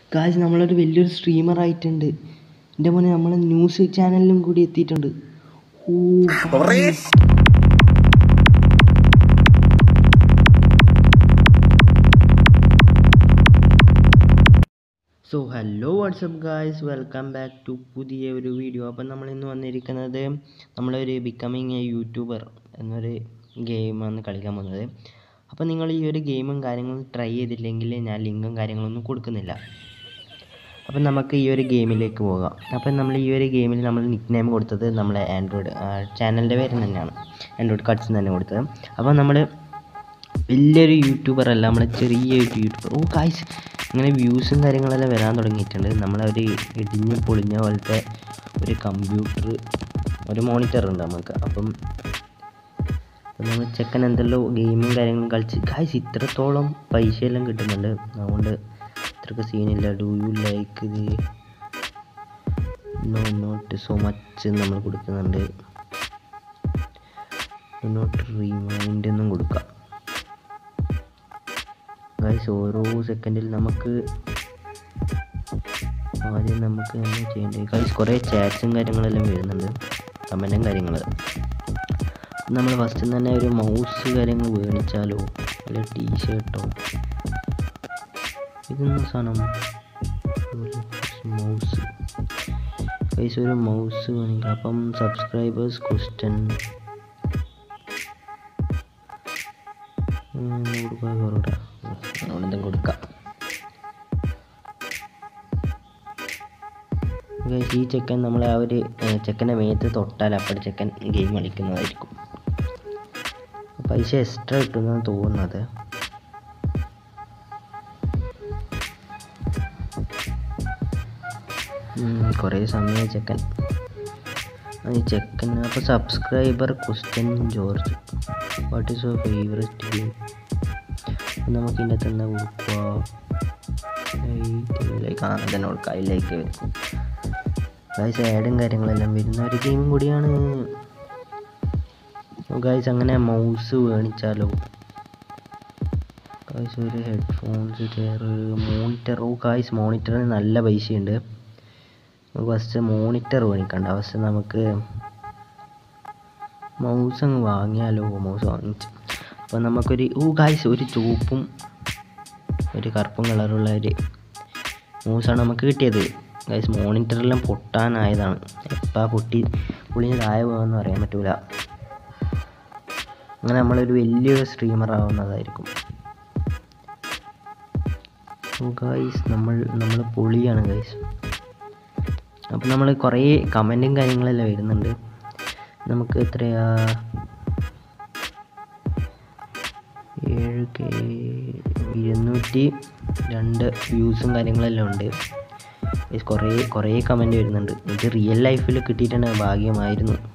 Guys നമ്മളൊരു വലിയൊരു streamer ആയിട്ടുണ്ട് എൻ്റെ മോനെ നമ്മളെ ന്യൂസ് ചാനലിലും കൂടി എത്തിയിട്ടുണ്ട് oh guys. So hello what's up guys welcome back to പുതിയ ഒരു വീഡിയോ അപ്പം നമ്മൾ ഇന്ന് വന്നിരിക്കുന്നത് നമ്മളൊരു ബിക്കമിങ് എ യൂട്യൂബർ എന്നൊരു ഗെയിമാണ് കളിക്കാൻ പോകുന്നത് അപ്പം നിങ്ങൾ ഈ ഒരു ഗെയിമും കാര്യങ്ങളും ട്രൈ ചെയ്തില്ലെങ്കിൽ ഞാൻ ലിങ്കും കാര്യങ്ങളൊന്നും കൊടുക്കുന്നില്ല അപ്പം നമുക്ക് ഈ ഒരു ഗെയിമിലേക്ക് പോകാം അപ്പം നമ്മൾ ഈ ഒരു ഗെയിമിൽ നമ്മൾ നിക്ക് നെയിം കൊടുത്തത് നമ്മളെ ആൻഡ്രോയിഡ് ചാനലിൻ്റെ പേര് തന്നെയാണ് ആൻഡ്രോയിഡ് കട്ട്സ് തന്നെ കൊടുത്തത് അപ്പം നമ്മൾ വലിയൊരു യൂട്യൂബർ അല്ല നമ്മളെ ചെറിയ ഒരു യൂട്യൂബർ ഓ കായ്സ് ഇങ്ങനെ വ്യൂസും കാര്യങ്ങളെല്ലാം വരാൻ തുടങ്ങിയിട്ടുണ്ട് നമ്മളൊരു ഇടിഞ്ഞ് പൊളിഞ്ഞ പോലത്തെ ഒരു കമ്പ്യൂട്ടർ ഒരു മോണിറ്റർ ഉണ്ട് നമുക്ക് അപ്പം അപ്പം നമ്മൾ ചെക്കൻ എന്തെല്ലോ ഗെയിമും കാര്യങ്ങളും കളിച്ച് കായ്സ് ഇത്രത്തോളം പൈസയെല്ലാം കിട്ടുന്നുണ്ട് അതുകൊണ്ട് ഇത്രക്ക് സീനില്ല ഡു യു ലൈക്ക് ഇത് നോ നോട്ട് സോ മച്ച് നമ്മൾ കൊടുക്കുന്നുണ്ട് നോട്ട് റീമൈൻഡ് എന്നും കൊടുക്കാം ഗൈസ് ഓരോ സെക്കൻഡിൽ നമുക്ക് ആദ്യം നമുക്ക് എന്താ ചെയ്യേണ്ടത് ഗൈസ് കുറേ ചാറ്റ്സും കാര്യങ്ങളെല്ലാം വരുന്നുണ്ട് കമൻറ്റും കാര്യങ്ങൾ നമ്മൾ ഫസ്റ്റ് തന്നെ ഒരു മൗസ് കാര്യങ്ങൾ മേടിച്ചാലോ അല്ല ടീ ഷർട്ടോ ഇതെന്താ സാധനം മൗസ് ഗൈസ് ഒരു മൗസ് വേണമെങ്കിൽ അപ്പം സബ്സ്ക്രൈബേഴ്സ് ക്വസ്റ്റ്യൻ കൊടുക്കാം കുറൂടെ അവിടെ കൊടുക്കാം Guys, ഈ ചെക്കൻ നമ്മളെ ആ ഒരു ചെക്കൻ്റെ മേത്ത് തൊട്ടാൽ അപ്പോൾ ചെക്കൻ ഗെയിം കളിക്കുന്നതായിരിക്കും പൈസ എക്സ്ട്രാ കിട്ടുമെന്നാണ് തോന്നുന്നത് കുറേ സമയം ചെക്കൻ ഈ ചെക്കൻ അപ്പോൾ subscriber question George what is your favourite game നമുക്ക് ഇതിൻ്റെ അകത്ത് എന്താ കൊടുക്കുക ലൈക്ക് ആ തന്നെ കൊടുക്കുക അതിലേക്ക് വരും ഗൈസ് ആഡും കാര്യങ്ങളെല്ലാം വരുന്ന ഒരു ഗെയിം കൂടിയാണ് ഗൈസ് അങ്ങനെ മൗസ് മേടിച്ചാലോ ഗൈസ് ഒരു headphones chair monitor oh guys മോണിറ്ററിന് നല്ല പൈസയുണ്ട് നമുക്ക് ഫസ്റ്റ് മോണിറ്റർ മേടിക്കണ്ട ഫസ്റ്റ് നമുക്ക് മൗസ് അങ്ങ് വാങ്ങിയാലോ മൗസ് വാങ്ങിച്ചു അപ്പോൾ നമുക്കൊരു ഓ ഗായ്സ് ഒരു ചുവപ്പും ഒരു കറുപ്പും കളറുള്ള ഒരു മൗസാണ് നമുക്ക് കിട്ടിയത് ഗൈസ് മോണിറ്ററെല്ലാം പൊട്ടാനായതാണ് എപ്പോൾ പൊട്ടി പുള്ളിന് താഴെ പോകുമെന്ന് പറയാൻ പറ്റൂല അങ്ങനെ നമ്മളൊരു വലിയൊരു സ്ട്രീമർ ആവുന്നതായിരിക്കും ഗൈസ് നമ്മൾ നമ്മൾ പൊളിയാണ് ഗൈസ് അപ്പം നമ്മൾ കുറേ കമൻറ്റും കാര്യങ്ങളെല്ലാം വരുന്നുണ്ട് നമുക്ക് എത്രയാ ഏഴ് കെ ഇരുന്നൂറ്റി രണ്ട് വ്യൂസും കാര്യങ്ങളെല്ലാം ഉണ്ട് കുറേ കുറേ കമൻറ്റ് വരുന്നുണ്ട് ഇത് റിയൽ ലൈഫിൽ കിട്ടിയിട്ടുണ്ട് ഭാഗ്യമായിരുന്നു